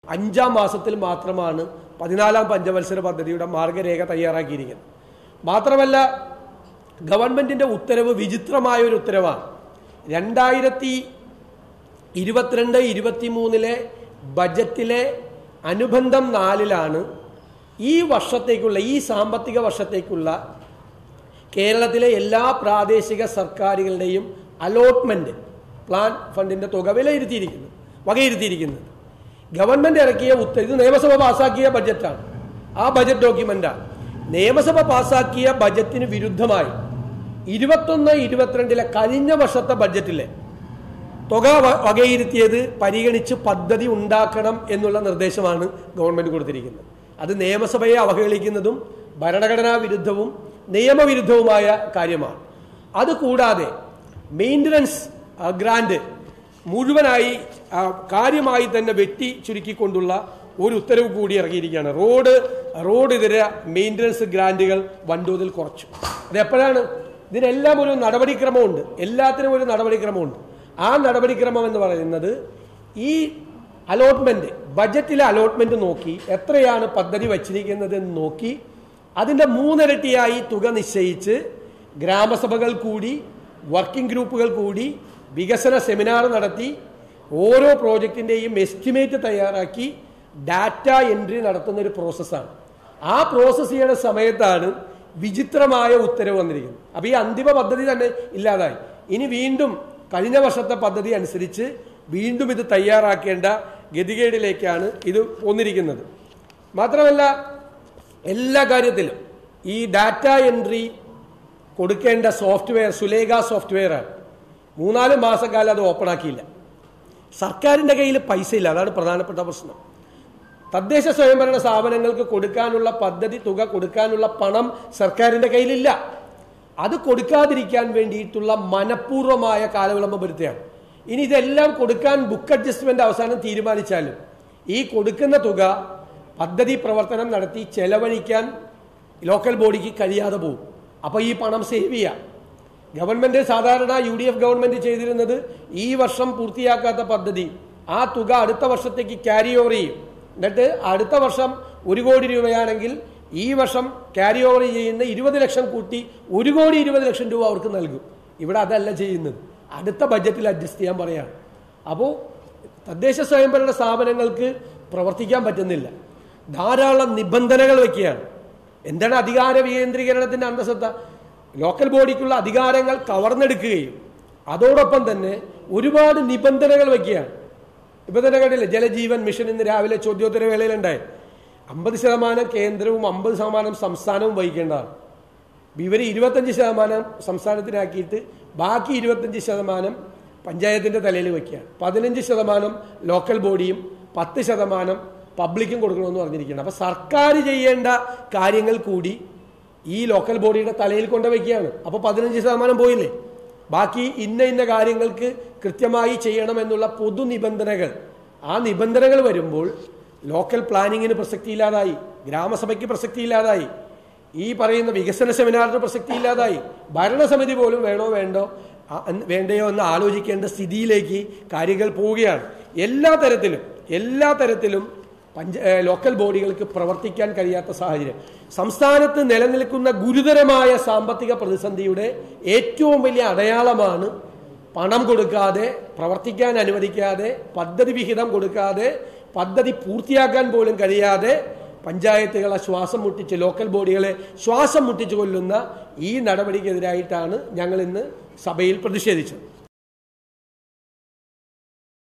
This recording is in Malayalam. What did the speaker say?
അഞ്ചാം മാസത്തിൽ മാത്രമാണ് പതിനാലാം പഞ്ചവത്സര പദ്ധതിയുടെ മാർഗരേഖ തയ്യാറാക്കിയിരിക്കുന്നത് മാത്രമല്ല ഗവൺമെന്റിന്റെ ഉത്തരവ് വിചിത്രമായ ഒരു ഉത്തരവാണ് രണ്ടായിരത്തി ഇരുപത്തിരണ്ട് ഇരുപത്തിമൂന്നിലെ ബജറ്റിലെ അനുബന്ധം നാലിലാണ് ഈ വർഷത്തേക്കുള്ള ഈ സാമ്പത്തിക വർഷത്തേക്കുള്ള കേരളത്തിലെ എല്ലാ പ്രാദേശിക സർക്കാരുകളുടെയും അലോട്ട്മെന്റ് പ്ലാൻ ഫണ്ടിന്റെ തുക വിലയിരുത്തിയിരിക്കുന്നത് വകയിരുത്തിയിരിക്കുന്നത് ഗവൺമെന്റ് ഇറക്കിയ ഉത്തരവ് ഇത് നിയമസഭ പാസാക്കിയ ബജറ്റാണ് ആ ബജറ്റ് ഡോക്യുമെന്റാണ് നിയമസഭ പാസാക്കിയ ബജറ്റിന് വിരുദ്ധമായി ഇരുപത്തൊന്ന് ഇരുപത്തിരണ്ടിലെ കഴിഞ്ഞ വർഷത്തെ ബജറ്റിലെ തുക വ- വകയിരുത്തിയത് പരിഗണിച്ച് പദ്ധതി ഉണ്ടാക്കണം എന്നുള്ള നിർദ്ദേശമാണ് ഗവൺമെന്റ് കൊടുത്തിരിക്കുന്നത് അത് നിയമസഭയെ അവഹേളിക്കുന്നതും ഭരണഘടനാ വിരുദ്ധവും നിയമവിരുദ്ധവുമായ കാര്യമാണ് അതുകൂടാതെ മെയിൻ്റനൻസ് ഗ്രാന്റ് മുഴുവനായി ആ, കാര്യമായി തന്നെ വെട്ടി ചുരുക്കിക്കൊണ്ടുള്ള ഒരു ഉത്തരവ് കൂടി ഇറങ്ങിയിരിക്കുകയാണ് റോഡ് റോഡ് ഇതര മെയിൻ്റനൻസ് ഗ്രാന്റുകൾ വൻതോതിൽ കുറച്ചു അത് എപ്പോഴാണ് ഇതിനെല്ലാം ഒരു നടപടിക്രമമുണ്ട് എല്ലാത്തിനും ഒരു നടപടിക്രമമുണ്ട് ആ നടപടിക്രമം എന്ന് പറയുന്നത് ഈ അലോട്ട്മെന്റ് ബജറ്റിലെ അലോട്ട്മെന്റ് നോക്കി എത്രയാണ് പദ്ധതി വച്ചിരിക്കുന്നത് എന്ന് നോക്കി അതിന്റെ മൂന്നിരട്ടിയായി തുക നിശ്ചയിച്ച് ഗ്രാമസഭകൾ കൂടി വർക്കിംഗ് ഗ്രൂപ്പുകൾ കൂടി വികസന സെമിനാർ നടത്തി ഓരോ പ്രോജക്റ്റിന്റെയും എസ്റ്റിമേറ്റ് തയ്യാറാക്കി ഡാറ്റ എൻട്രി നടത്തുന്ന ഒരു പ്രോസസ്സാണ് ആ പ്രോസസ്സ് ചെയ്യുന്ന സമയത്താണ് വിചിത്രമായ ഉത്തരവ് വന്നിരിക്കുന്നത് അപ്പൊ ഈ അന്തിമ പദ്ധതി തന്നെ ഇല്ലാതായി ഇനി വീണ്ടും കഴിഞ്ഞ വർഷത്തെ പദ്ധതി അനുസരിച്ച് വീണ്ടും ഇത് തയ്യാറാക്കേണ്ട ഗതികേടിലേക്കാണ് ഇത് പോന്നിരിക്കുന്നത് മാത്രമല്ല എല്ലാ കാര്യത്തിലും ഈ ഡാറ്റ എൻട്രി കൊടുക്കേണ്ട സോഫ്റ്റ്വെയർ സുലേഖ സോഫ്റ്റ്വെയറാണ് മൂന്നാല് മാസക്കാലം അത് ഓപ്പൺ ആക്കിയില്ല സർക്കാരിൻ്റെ കയ്യിൽ പൈസ ഇല്ല അതാണ് പ്രധാനപ്പെട്ട പ്രശ്നം തദ്ദേശ സ്വയംഭരണ സ്ഥാപനങ്ങൾക്ക് കൊടുക്കാനുള്ള പദ്ധതി തുക കൊടുക്കാനുള്ള പണം സർക്കാരിന്റെ കയ്യിലില്ല അത് കൊടുക്കാതിരിക്കാൻ വേണ്ടിയിട്ടുള്ള മനഃപൂർവമായ കാലവിളംബം വരുത്തുകയാണ് ഇനി ഇതെല്ലാം കൊടുക്കാൻ ബുക്ക് അഡ്ജസ്റ്റ്മെന്റ് അവസാനം തീരുമാനിച്ചാലും ഈ കൊടുക്കുന്ന തുക പദ്ധതി പ്രവർത്തനം നടത്തി ചെലവഴിക്കാൻ ലോക്കൽ ബോഡിക്ക് കഴിയാതെ പോകും അപ്പോൾ ഈ പണം സേവ് ചെയ്യാം ഗവൺമെന്റ് സാധാരണ യു ഡി എഫ് ഗവൺമെന്റ് ചെയ്തിരുന്നത് ഈ വർഷം പൂർത്തിയാക്കാത്ത പദ്ധതി ആ തുക അടുത്ത വർഷത്തേക്ക് ക്യാരി ഓവർ ചെയ്യും എന്നിട്ട് അടുത്ത വർഷം ഒരു കോടി രൂപയാണെങ്കിൽ ഈ വർഷം ക്യാരി ഓവർ ചെയ്യുന്ന ഇരുപത് ലക്ഷം കൂട്ടി ഒരു കോടി ഇരുപത് ലക്ഷം രൂപ അവർക്ക് നൽകും ഇവിടെ അതല്ല ചെയ്യുന്നത് അടുത്ത ബജറ്റിൽ അഡ്ജസ്റ്റ് ചെയ്യാൻ പറയാണ് അപ്പോൾ തദ്ദേശ സ്വയംഭരണ സ്ഥാപനങ്ങൾക്ക് പ്രവർത്തിക്കാൻ പറ്റുന്നില്ല ധാരാളം നിബന്ധനകൾ വെക്കുകയാണ് എന്താണ് അധികാര വികേന്ദ്രീകരണത്തിന്റെ അന്തസത്ത ലോക്കൽ ബോഡിക്കുള്ള അധികാരങ്ങൾ കവർന്നെടുക്കുകയും അതോടൊപ്പം തന്നെ ഒരുപാട് നിബന്ധനകൾ വെക്കുകയാണ് ഇപ്പൊ തന്നെ കണ്ടില്ലേ ജലജീവൻ മിഷൻ ഇന്ന് രാവിലെ ചോദ്യോത്തര വേളയിലുണ്ടായി അമ്പത് ശതമാനം കേന്ദ്രവും അമ്പത് ശതമാനം സംസ്ഥാനവും വഹിക്കേണ്ടതാണ് ഇവർ ഇരുപത്തഞ്ച് ശതമാനം സംസ്ഥാനത്തിനാക്കിയിട്ട് ബാക്കി ഇരുപത്തഞ്ച് ശതമാനം പഞ്ചായത്തിന്റെ തലയിൽ വെക്കുകയാണ് പതിനഞ്ച് ശതമാനം ലോക്കൽ ബോഡിയും പത്ത് ശതമാനം പബ്ലിക്കും കൊടുക്കണമെന്ന് പറഞ്ഞിരിക്കുകയാണ് അപ്പൊ സർക്കാർ ചെയ്യേണ്ട കാര്യങ്ങൾ കൂടി ഈ ലോക്കൽ ബോഡിയുടെ തലയിൽ കൊണ്ട് വയ്ക്കുകയാണ് അപ്പോൾ പതിനഞ്ച് ശതമാനം പോയില്ലേ ബാക്കി ഇന്ന ഇന്ന കാര്യങ്ങൾക്ക് കൃത്യമായി ചെയ്യണമെന്നുള്ള പൊതു നിബന്ധനകൾ ആ നിബന്ധനകൾ വരുമ്പോൾ ലോക്കൽ പ്ലാനിങ്ങിന് പ്രസക്തിയില്ലാതായി ഗ്രാമസഭയ്ക്ക് പ്രസക്തിയില്ലാതായി ഈ പറയുന്ന വികസന സെമിനാറിന് പ്രസക്തിയില്ലാതായി ഭരണസമിതി പോലും വേണോ വേണ്ടോ ആ, എന്ന് വേണ്ടയോ എന്ന് ആലോചിക്കേണ്ട സ്ഥിതിയിലേക്ക് കാര്യങ്ങൾ പോവുകയാണ് എല്ലാ തരത്തിലും എല്ലാ തരത്തിലും പഞ്ച ഏഹ് ലോക്കൽ ബോഡികൾക്ക് പ്രവർത്തിക്കാൻ കഴിയാത്ത സാഹചര്യം സംസ്ഥാനത്ത് നിലനിൽക്കുന്ന ഗുരുതരമായ സാമ്പത്തിക പ്രതിസന്ധിയുടെ ഏറ്റവും വലിയ അടയാളമാണ് പണം കൊടുക്കാതെ പ്രവർത്തിക്കാൻ അനുവദിക്കാതെ പദ്ധതി വിഹിതം കൊടുക്കാതെ പദ്ധതി പൂർത്തിയാക്കാൻ പോലും കഴിയാതെ പഞ്ചായത്തുകളെ ശ്വാസം മുട്ടിച്ച് ലോക്കൽ ബോഡികളെ ശ്വാസം മുട്ടിച്ച് കൊല്ലുന്ന ഈ നടപടിക്കെതിരായിട്ടാണ് ഞങ്ങൾ ഇന്ന് സഭയിൽ പ്രതിഷേധിച്ചത്